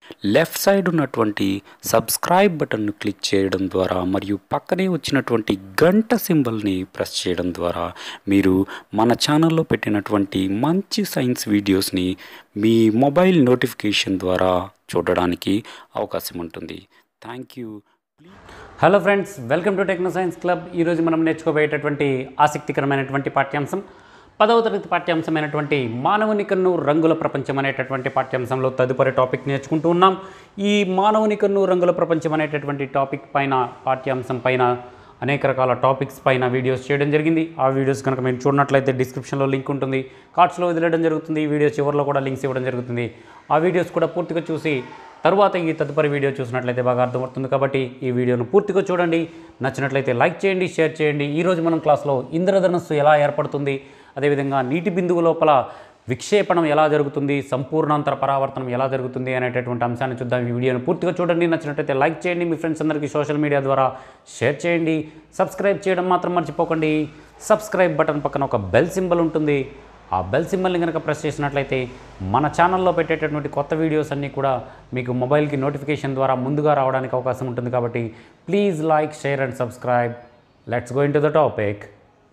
left side ఉన్నటువంటి subscribe బటన్ను click చేయడం ద్వారా మరియు పక్కనే వచ్చినటువంటి గంట సింబల్ని ప్రెస్ చేయడం ద్వారా మీరు మన ఛానల్లో పెట్టినటువంటి మంచి సైన్స్ వీడియోస్ని మీ మొబైల్ నోటిఫికేషన్ ద్వారా చూడడానికి అవకాశం ఉంటుంది thank you hello friends welcome to techno science club ఈరోజు మనం నేర్చుకోబోయేటటువంటి ఆసక్తికరమైనటువంటి పాఠ్యాంశం పదవ తరగతి పాఠ్యాంశమైనటువంటి మానవుని కన్ను రంగుల ప్రపంచం అనేటటువంటి పాఠ్యాంశంలో తదుపరి టాపిక్ నేర్చుకుంటూ ఉన్నాం ఈ మానవుని కన్ను రంగుల ప్రపంచం అనేటటువంటి టాపిక్ పైన పాఠ్యాంశం పైన అనేక రకాల టాపిక్స్ పైన వీడియోస్ చేయడం జరిగింది ఆ వీడియోస్ కనుక మీరు చూడనట్లయితే డిస్క్రిప్షన్లో లింక్ ఉంటుంది కార్డ్స్లో వదిలేయడం జరుగుతుంది ఈ వీడియో చివరిలో కూడా లింక్స్ ఇవ్వడం జరుగుతుంది ఆ వీడియోస్ కూడా పూర్తిగా చూసి తర్వాత ఈ తదుపరి వీడియో చూసినట్లయితే బాగా అర్థమవుతుంది కాబట్టి ఈ వీడియోను పూర్తిగా చూడండి నచ్చినట్లయితే లైక్ చేయండి షేర్ చేయండి ఈరోజు మనం క్లాస్లో ఇంద్రధనస్సు ఎలా ఏర్పడుతుంది అదేవిధంగా నీటి బిందువు లోపల విక్షేపణం ఎలా జరుగుతుంది సంపూర్ణాంతర పరావర్తనం ఎలా జరుగుతుంది అనేటటువంటి అంశాన్ని చూద్దాం ఈ వీడియోను పూర్తిగా చూడండి నచ్చినట్లయితే లైక్ చేయండి మీ ఫ్రెండ్స్ అందరికీ సోషల్ మీడియా ద్వారా షేర్ చేయండి సబ్స్క్రైబ్ చేయడం మాత్రం మర్చిపోకండి సబ్స్క్రైబ్ బటన్ పక్కన ఒక బెల్ సింబల్ ఉంటుంది ఆ బెల్ సింబల్ని కనుక ప్రెస్ చేసినట్లయితే మన ఛానల్లో పెట్టేటటువంటి కొత్త వీడియోస్ అన్నీ కూడా మీకు మొబైల్కి నోటిఫికేషన్ ద్వారా ముందుగా రావడానికి అవకాశం ఉంటుంది కాబట్టి please like share and subscribe let's go into the topic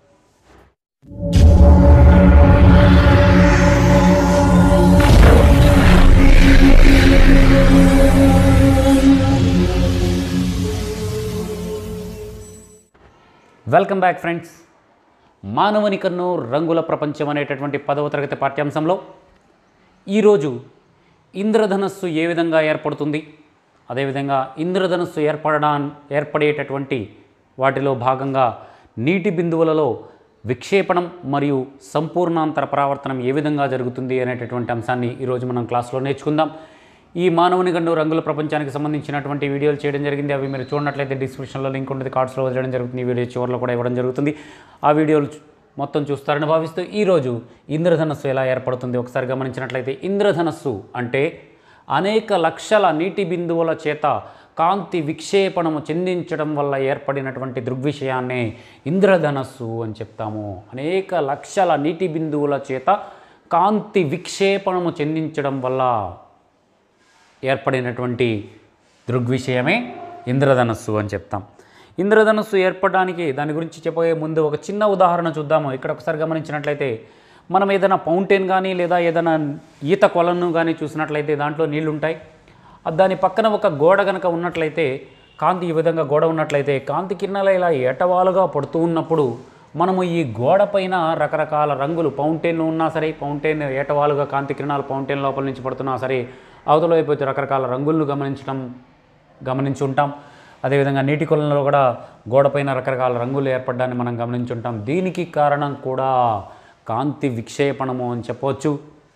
welcome back friends మానవుని కన్ను రంగుల ప్రపంచం అనేటటువంటి పదవ తరగతి పాఠ్యాంశంలో ఈరోజు ఇంద్రధనస్సు ఏ విధంగా ఏర్పడుతుంది అదేవిధంగా ఇంద్రధనస్సు ఏర్పడడా ఏర్పడేటటువంటి వాటిలో భాగంగా నీటి బిందువులలో విక్షేపణం మరియు సంపూర్ణాంతర పరావర్తనం ఏ విధంగా జరుగుతుంది అనేటటువంటి అంశాన్ని ఈరోజు మనం క్లాస్లో నేర్చుకుందాం ఈ మానవుని గండు రంగుల ప్రపంచానికి సంబంధించినటువంటి వీడియోలు చేయడం జరిగింది అవి మీరు చూడనట్లయితే డిస్క్రిప్షన్లో లింక్ ఉంటుంది కార్డ్స్లో వదిలేయడం జరుగుతుంది ఈ వీడియో చివరిలో కూడా ఇవ్వడం జరుగుతుంది ఆ వీడియోలు చూ- మొత్తం చూస్తారని భావిస్తూ ఈరోజు ఇంద్రధనస్సు ఎలా ఏర్పడుతుంది ఒకసారి గమనించినట్లయితే ఇంద్రధనస్సు అంటే అనేక లక్షల నీటి బిందువుల చేత కాంతి విక్షేపణము చెందించడం వల్ల ఏర్పడినటువంటి దృగ్విషయాన్నే ఇంద్రధనస్సు అని చెప్తాము అనేక లక్షల నీటి బిందువుల చేత కాంతి విక్షేపణము చెందించడం వల్ల ఏర్పడినటువంటి దృగ్విషయమే ఇంద్రధనస్సు అని చెప్తాం ఇంద్రధనస్సు ఏర్పడడానికి దాని గురించి చెప్పబోయే ముందు ఒక చిన్న ఉదాహరణ చూద్దాము ఇక్కడ ఒకసారి గమనించినట్లయితే మనం ఏదైనా ఫౌంటైన్ కానీ లేదా ఏదైనా ఈత కొలను కానీ చూసినట్లయితే దాంట్లో నీళ్లు ఉంటాయి ఆ దాని పక్కన ఒక గోడ కనుక ఉన్నట్లయితే కాంతి ఈ విధంగా గోడ ఉన్నట్లయితే కాంతి కిరణాలు ఇలా ఏటవాలుగా పడుతూ ఉన్నప్పుడు మనము ఈ గోడ పైన రకరకాల రంగులు ఫౌంటైన్ ఉన్నా సరే ఫౌంటైన్ ఏటవాలుగా కాంతి కిరణాలు ఫౌంటైన్ లోపల నుంచి పడుతున్నా సరే అవతల వైపు వచ్చి రకరకాల రంగులను గమనించడం గమనించి ఉంటాం అదేవిధంగా నీటి కొలంలో కూడా గోడపైన రకరకాల రంగులు ఏర్పడడాన్ని మనం గమనించుంటాం దీనికి కారణం కూడా కాంతి విక్షేపణము అని చెప్పవచ్చు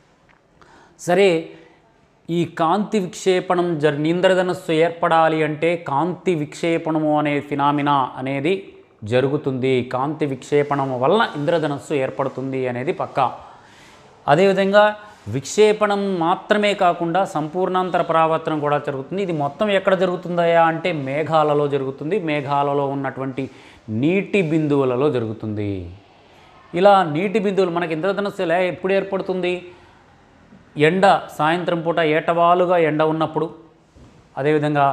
సరే ఈ కాంతి విక్షేపణం జర్ ఇంద్రధనస్సు ఏర్పడాలి అంటే కాంతి విక్షేపణము అనే ఫినామినా అనేది జరుగుతుంది కాంతి విక్షేపణము వలన ఇంద్రధనస్సు ఏర్పడుతుంది అనేది పక్కా అదేవిధంగా విక్షేపణం మాత్రమే కాకుండా సంపూర్ణాంతర పరావర్తనం కూడా జరుగుతుంది ఇది మొత్తం ఎక్కడ జరుగుతుందయా అంటే మేఘాలలో జరుగుతుంది మేఘాలలో ఉన్నటువంటి నీటి బిందువులలో జరుగుతుంది ఇలా నీటి బిందువులు మనకి ఇంద్రధనస్సు ఎలా ఎప్పుడు ఏర్పడుతుంది ఎండ సాయంత్రం పూట ఏటవాలుగా ఎండ ఉన్నప్పుడు అదేవిధంగా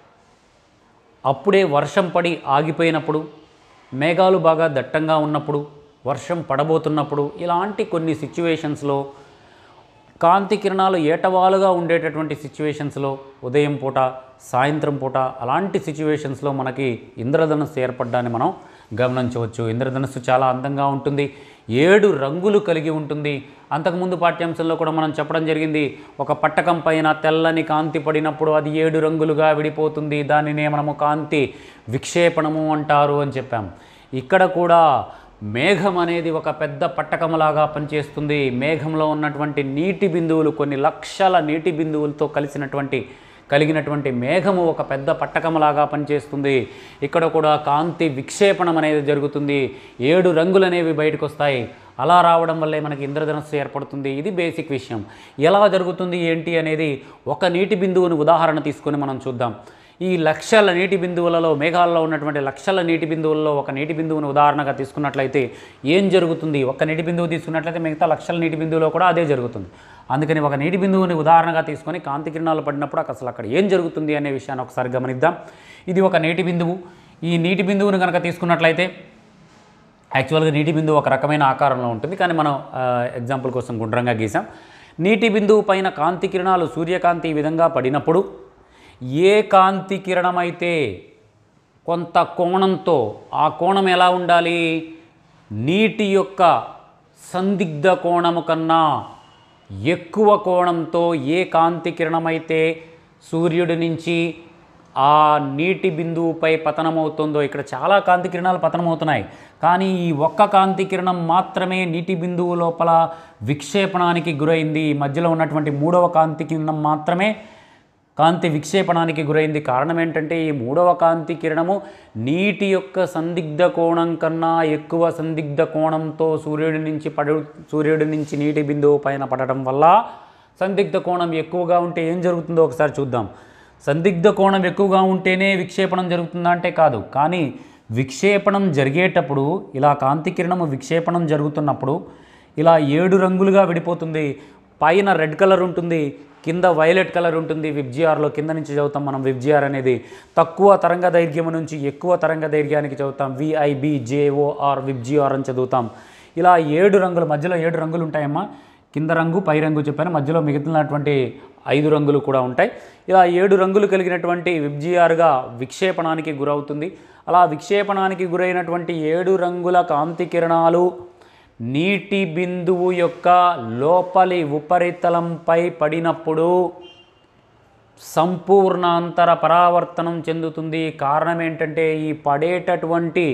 అప్పుడే వర్షం పడి ఆగిపోయినప్పుడు మేఘాలు బాగా దట్టంగా ఉన్నప్పుడు వర్షం పడబోతున్నప్పుడు ఇలాంటి కొన్ని సిచ్యువేషన్స్లో కాంతి కిరణాలు ఏటవాలుగా ఉండేటటువంటి సిచ్యువేషన్స్లో ఉదయం పూట సాయంత్రం పూట అలాంటి సిచ్యువేషన్స్లో మనకి ఇంద్రధనస్సు ఏర్పడ్డాన్ని మనం గమనించవచ్చు ఇంద్రధనస్సు చాలా అందంగా ఉంటుంది ఏడు రంగులు కలిగి ఉంటుంది అంతకుముందు పాఠ్యాంశంలో కూడా మనం చెప్పడం జరిగింది ఒక పట్టకం పైన తెల్లని కాంతి పడినప్పుడు అది ఏడు రంగులుగా విడిపోతుంది దానినే మనము కాంతి విక్షేపణము అంటారు అని చెప్పాం ఇక్కడ కూడా మేఘం అనేది ఒక పెద్ద పట్టకములాగా పనిచేస్తుంది మేఘంలో ఉన్నటువంటి నీటి బిందువులు కొన్ని లక్షల నీటి బిందువులతో కలిసినటువంటి కలిగినటువంటి మేఘము ఒక పెద్ద పట్టకములాగా పనిచేస్తుంది ఇక్కడ కూడా కాంతి విక్షేపణం అనేది జరుగుతుంది ఏడు రంగులు అనేవి బయటకు వస్తాయి అలా రావడం వల్లే మనకి ఇంద్రధనస్సు ఏర్పడుతుంది ఇది బేసిక్ విషయం ఎలా జరుగుతుంది ఏంటి అనేది ఒక నీటి బిందువుని ఉదాహరణ తీసుకొని మనం చూద్దాం ఈ లక్షల నీటి బిందువులలో మేఘాల్లో ఉన్నటువంటి లక్షల నీటి బిందువుల్లో ఒక నీటి బిందువుని ఉదాహరణగా తీసుకున్నట్లయితే ఏం జరుగుతుంది ఒక్క నీటి బిందువు తీసుకున్నట్లయితే మిగతా లక్షల నీటి బిందువులో కూడా అదే జరుగుతుంది అందుకని ఒక నీటి బిందువుని ఉదాహరణగా తీసుకొని కాంతి కిరణాలు పడినప్పుడు అక్కడ అసలు అక్కడ ఏం జరుగుతుంది అనే విషయాన్ని ఒకసారి గమనిద్దాం ఇది ఒక నీటి బిందువు ఈ నీటి బిందువుని కనుక తీసుకున్నట్లయితే యాక్చువల్గా నీటి బిందువు ఒక రకమైన ఆకారంలో ఉంటుంది కానీ మనం ఆ, ఎగ్జాంపుల్ కోసం గుండ్రంగా గీసాం నీటి బిందువు పైన కాంతి కిరణాలు సూర్యకాంతి ఈ విధంగా పడినప్పుడు ఏ కాంతి కిరణం అయితే కొంత కోణంతో ఆ కోణం ఎలా ఉండాలి నీటి యొక్క సందిగ్ధ కోణము కన్నా ఎక్కువ కోణంతో ఏ కాంతి కిరణమైతే సూర్యుడి నుంచి ఆ నీటి బిందువుపై పతనమవుతుందో ఇక్కడ చాలా కాంతి కిరణాలు పతనమవుతున్నాయి కానీ ఈ ఒక్క కాంతి కిరణం మాత్రమే నీటి బిందువు లోపల విక్షేపణానికి గురైంది ఈ మధ్యలో ఉన్నటువంటి మూడవ కాంతి కిరణం మాత్రమే కాంతి విక్షేపణానికి గురైంది కారణం ఏంటంటే ఈ మూడవ కాంతి కిరణము నీటి యొక్క సందిగ్ధ కోణం కన్నా ఎక్కువ సందిగ్ధ కోణంతో సూర్యుడి నుంచి పడు సూర్యుడి నుంచి నీటి బిందువు పైన పడటం వల్ల సందిగ్ధ కోణం ఎక్కువగా ఉంటే ఏం జరుగుతుందో ఒకసారి చూద్దాం సందిగ్ధ కోణం ఎక్కువగా ఉంటేనే విక్షేపణం జరుగుతుందా అంటే కాదు కానీ విక్షేపణం జరిగేటప్పుడు ఇలా కాంతి కిరణము విక్షేపణం జరుగుతున్నప్పుడు ఇలా ఏడు రంగులుగా విడిపోతుంది పైన రెడ్ కలర్ ఉంటుంది కింద వైలెట్ కలర్ ఉంటుంది విబ్జిఆర్లో కింద నుంచి చదువుతాం మనం విబ్జిఆర్ అనేది తక్కువ తరంగ దైర్ఘ్యం నుంచి ఎక్కువ తరంగ దైర్ఘ్యానికి చదువుతాం విఐబిజేఓఆర్ విబ్జిఆర్ అని చదువుతాం ఇలా ఏడు రంగుల మధ్యలో ఏడు రంగులు ఉంటాయమ్మా కింద రంగు పై రంగు చెప్పాను మధ్యలో మిగిలినటువంటి ఐదు రంగులు కూడా ఉంటాయి ఇలా ఏడు రంగులు కలిగినటువంటి విబ్జిఆర్గా విక్షేపణానికి గురవుతుంది అలా విక్షేపణానికి గురైనటువంటి ఏడు రంగుల కాంతి కిరణాలు నీటి బిందువు యొక్క లోపలి ఉపరితలంపై పడినప్పుడు సంపూర్ణాంతర పరావర్తనం చెందుతుంది కారణం ఏంటంటే ఈ పడేటటువంటి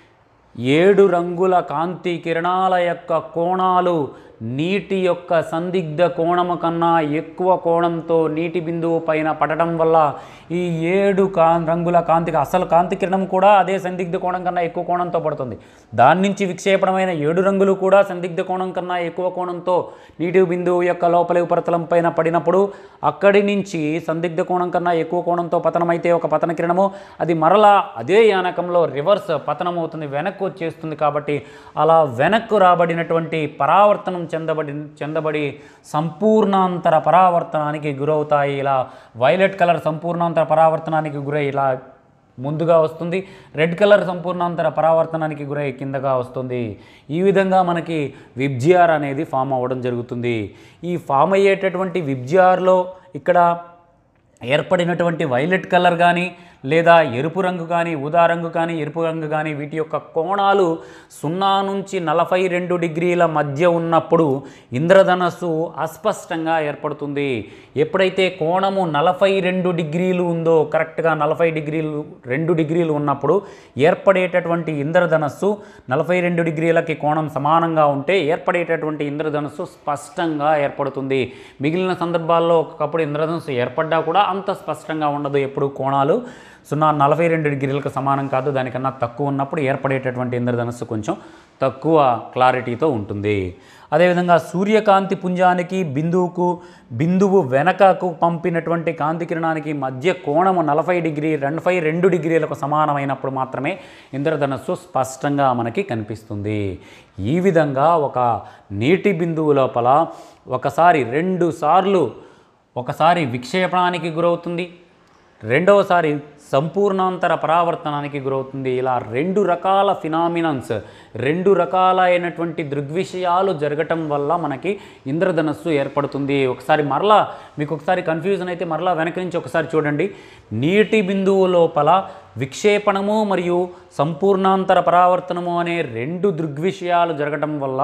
ఏడు రంగుల కాంతి కిరణాల యొక్క కోణాలు నీటి యొక్క సందిగ్ధ కోణము కన్నా ఎక్కువ కోణంతో నీటి బిందువు పైన పడటం వల్ల ఈ ఏడు కా రంగుల కాంతికి అసలు కాంతి కిరణం కూడా అదే సందిగ్ధ కోణం కన్నా ఎక్కువ కోణంతో పడుతుంది దాని నుంచి విక్షేపణమైన ఏడు రంగులు కూడా సందిగ్ధ కోణం కన్నా ఎక్కువ కోణంతో నీటి బిందువు యొక్క లోపలి ఉపరితలం పైన పడినప్పుడు అక్కడి నుంచి సందిగ్ధ కోణం కన్నా ఎక్కువ కోణంతో పతనమైతే ఒక పతన కిరణము అది మరలా అదే యానకంలో రివర్స్ పతనం అవుతుంది వెనక్కు వచ్చేస్తుంది కాబట్టి అలా వెనక్కు రాబడినటువంటి పరావర్తనం చెందబడి చెందబడి సంపూర్ణాంతర పరావర్తనానికి గురవుతాయి ఇలా వైలెట్ కలర్ సంపూర్ణాంతర పరావర్తనానికి గురై ఇలా ముందుగా వస్తుంది రెడ్ కలర్ సంపూర్ణాంతర పరావర్తనానికి గురై కిందగా వస్తుంది ఈ విధంగా మనకి విబ్జిఆర్ అనేది ఫామ్ అవ్వడం జరుగుతుంది ఈ ఫామ్ అయ్యేటటువంటి విబ్జిఆర్లో ఇక్కడ ఏర్పడినటువంటి వైలెట్ కలర్ కానీ లేదా ఎరుపు రంగు కానీ ఊదా రంగు కానీ ఎరుపు రంగు కానీ వీటి యొక్క కోణాలు సున్నా నుంచి నలభై రెండు డిగ్రీల మధ్య ఉన్నప్పుడు ఇంద్రధనస్సు అస్పష్టంగా ఏర్పడుతుంది ఎప్పుడైతే కోణము నలభై రెండు డిగ్రీలు ఉందో కరెక్ట్గా నలభై డిగ్రీలు రెండు డిగ్రీలు ఉన్నప్పుడు ఏర్పడేటటువంటి ఇంద్రధనస్సు నలభై రెండు డిగ్రీలకి కోణం సమానంగా ఉంటే ఏర్పడేటటువంటి ఇంద్రధనస్సు స్పష్టంగా ఏర్పడుతుంది మిగిలిన సందర్భాల్లో ఒకప్పుడు ఇంద్రధనస్సు ఏర్పడ్డా కూడా అంత స్పష్టంగా ఉండదు ఎప్పుడు కోణాలు సున్నా నలభై రెండు డిగ్రీలకు సమానం కాదు దానికన్నా తక్కువ ఉన్నప్పుడు ఏర్పడేటటువంటి ఇంద్రధనస్సు కొంచెం తక్కువ క్లారిటీతో ఉంటుంది అదేవిధంగా సూర్యకాంతి పుంజానికి బిందువుకు బిందువు వెనకకు పంపినటువంటి కాంతి కిరణానికి మధ్య కోణము నలభై డిగ్రీ రెండుపై రెండు డిగ్రీలకు సమానమైనప్పుడు మాత్రమే ఇంద్రధనస్సు స్పష్టంగా మనకి కనిపిస్తుంది ఈ విధంగా ఒక నీటి బిందువు లోపల ఒకసారి రెండు సార్లు ఒకసారి విక్షేపణానికి గురవుతుంది రెండవసారి సంపూర్ణాంతర పరావర్తనానికి గురవుతుంది ఇలా రెండు రకాల ఫినామినన్స్ రెండు రకాలైనటువంటి దృగ్విషయాలు జరగటం వల్ల మనకి ఇంద్రధనస్సు ఏర్పడుతుంది ఒకసారి మరలా మీకు ఒకసారి కన్ఫ్యూజన్ అయితే మరలా వెనక నుంచి ఒకసారి చూడండి నీటి బిందువు లోపల విక్షేపణము మరియు సంపూర్ణాంతర పరావర్తనము అనే రెండు దృగ్విషయాలు జరగటం వల్ల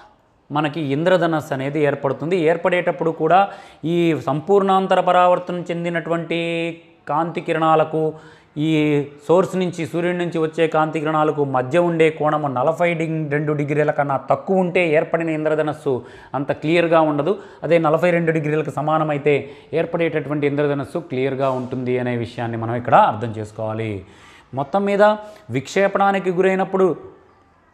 మనకి ఇంద్రధనస్సు అనేది ఏర్పడుతుంది ఏర్పడేటప్పుడు కూడా ఈ సంపూర్ణాంతర పరావర్తనం చెందినటువంటి కాంతి కిరణాలకు ఈ సోర్స్ నుంచి సూర్యుడి నుంచి వచ్చే కాంతి కిరణాలకు మధ్య ఉండే కోణము నలభై డిగ్ రెండు డిగ్రీల కన్నా తక్కువ ఉంటే ఏర్పడిన ఇంద్రధనస్సు అంత క్లియర్గా ఉండదు అదే నలభై రెండు డిగ్రీలకు సమానమైతే ఏర్పడేటటువంటి ఇంద్రధనస్సు క్లియర్గా ఉంటుంది అనే విషయాన్ని మనం ఇక్కడ అర్థం చేసుకోవాలి మొత్తం మీద విక్షేపణానికి గురైనప్పుడు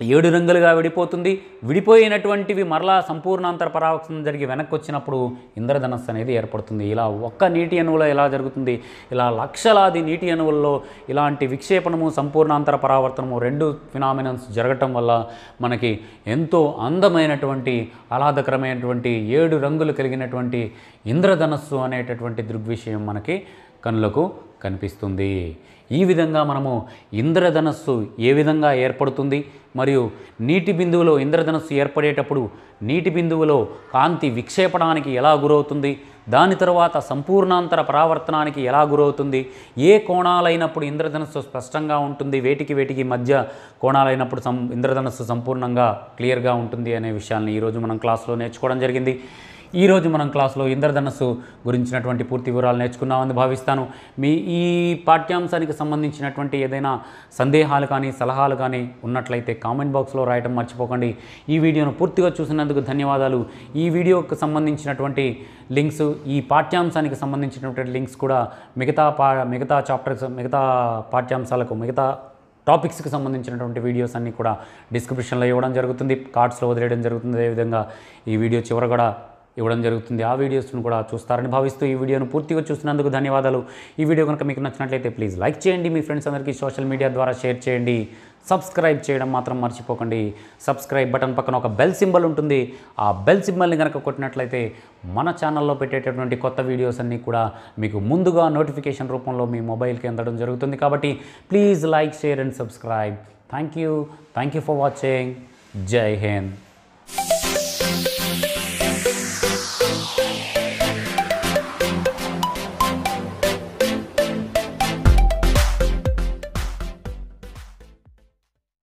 ఏడు రంగులుగా విడిపోతుంది విడిపోయినటువంటివి మరలా సంపూర్ణాంతర పరావర్తనం జరిగి వెనక్కి వచ్చినప్పుడు ఇంద్రధనస్సు అనేది ఏర్పడుతుంది ఇలా ఒక్క నీటి అణువులో ఎలా జరుగుతుంది ఇలా లక్షలాది నీటి అణువుల్లో ఇలాంటి విక్షేపణము సంపూర్ణాంతర పరావర్తనము రెండు ఫినామినన్స్ జరగటం వల్ల మనకి ఎంతో అందమైనటువంటి ఆహ్లాదకరమైనటువంటి ఏడు రంగులు కలిగినటువంటి ఇంద్రధనస్సు అనేటటువంటి దృగ్విషయం మనకి కనులకు కనిపిస్తుంది ఈ విధంగా మనము ఇంద్రధనస్సు ఏ విధంగా ఏర్పడుతుంది మరియు నీటి బిందువులో ఇంద్రధనస్సు ఏర్పడేటప్పుడు నీటి బిందువులో కాంతి విక్షేపణానికి ఎలా గురవుతుంది దాని తర్వాత సంపూర్ణాంతర పరావర్తనానికి ఎలా గురవుతుంది ఏ కోణాలైనప్పుడు ఇంద్రధనస్సు స్పష్టంగా ఉంటుంది వేటికి వేటికి మధ్య కోణాలైనప్పుడు సం ఇంద్రధనస్సు సంపూర్ణంగా క్లియర్గా ఉంటుంది అనే విషయాన్ని ఈరోజు మనం క్లాస్లో నేర్చుకోవడం జరిగింది ఈరోజు మనం క్లాస్లో ఇంద్రధనస్సు గురించినటువంటి పూర్తి వివరాలు నేర్చుకున్నామని భావిస్తాను మీ ఈ పాఠ్యాంశానికి సంబంధించినటువంటి ఏదైనా సందేహాలు కానీ సలహాలు కానీ ఉన్నట్లయితే కామెంట్ బాక్స్లో రాయటం మర్చిపోకండి ఈ వీడియోను పూర్తిగా చూసినందుకు ధన్యవాదాలు ఈ వీడియోకి సంబంధించినటువంటి లింక్స్ ఈ పాఠ్యాంశానికి సంబంధించినటువంటి లింక్స్ కూడా మిగతా పా మిగతా చాప్టర్స్ మిగతా పాఠ్యాంశాలకు మిగతా టాపిక్స్కి సంబంధించినటువంటి వీడియోస్ అన్నీ కూడా డిస్క్రిప్షన్లో ఇవ్వడం జరుగుతుంది కార్డ్స్లో వదిలేయడం జరుగుతుంది అదేవిధంగా ఈ వీడియో చివర కూడా ఇవ్వడం జరుగుతుంది ఆ వీడియోస్ను కూడా చూస్తారని భావిస్తూ ఈ వీడియోను పూర్తిగా చూసినందుకు ధన్యవాదాలు ఈ వీడియో కనుక మీకు నచ్చినట్లయితే ప్లీజ్ లైక్ చేయండి మీ ఫ్రెండ్స్ అందరికీ సోషల్ మీడియా ద్వారా షేర్ చేయండి సబ్స్క్రైబ్ చేయడం మాత్రం మర్చిపోకండి సబ్స్క్రైబ్ బటన్ పక్కన ఒక బెల్ సింబల్ ఉంటుంది ఆ బెల్ సింబల్ని కనుక కొట్టినట్లయితే మన ఛానల్లో పెట్టేటటువంటి కొత్త వీడియోస్ అన్నీ కూడా మీకు ముందుగా నోటిఫికేషన్ రూపంలో మీ మొబైల్కి అందడం జరుగుతుంది కాబట్టి please like share and subscribe thank you thank you for watching Jai Hind